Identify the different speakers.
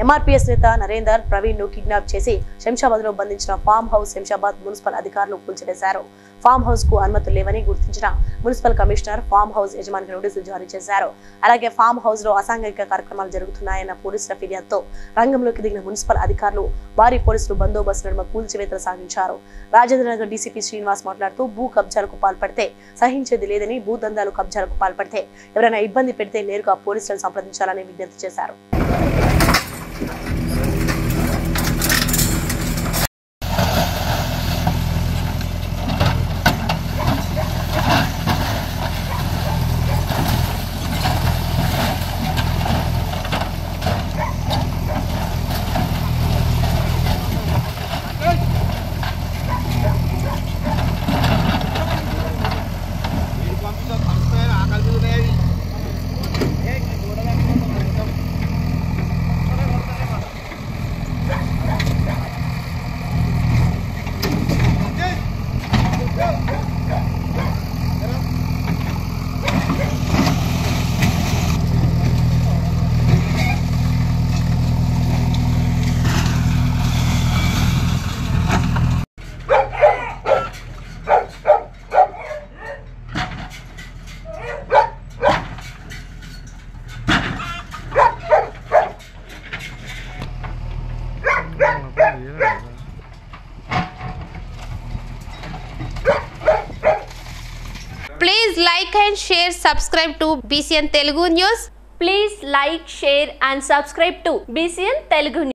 Speaker 1: MRPS నేత నరేందర్ ప్రవీణ్ ను kidnap చేసి శంషాబాద్ లో బంధించిన ఫామ్ హౌస్ శంషాబాద్ మున్సిపల్ అధికారులు కూల్చివేశారు ఫామ్ హౌస్ కు అనుమతులు లేవని గుర్తించిన మున్సిపల్ కమిషనర్ ఫామ్ హౌస్ యజమానికి నోటీసులు జారీ చేశారు అలాగే ఫామ్ హౌస్ లో అసాంఘిక కార్యక్రమాలు జరుగుతున్నాయన్న పోలీసుల ఫిర్యాదుతో రంగంలోకి దిగిన మున్సిపల్ అధికారులు భారీ పోలీసులు బందోబస్తు నడుమ కూల్చివేతలు సాగించారు రాజేంద్రనగర్ డీసీపీ శ్రీనివాస్ మాట్లాడుతూ భూ కబ్జాలకు పాల్పడితే సహించేది లేదని భూ దందాలు కబ్జాలకు పాల్పడితే ఎవరైనా ఇబ్బంది పెడితే నేరుగా పోలీసులను సంప్రదించాలని విజ్ఞప్తి చేశారు
Speaker 2: Please like and share, subscribe to BCN Telugu News.
Speaker 3: Please like, share and subscribe to BCN Telugu News.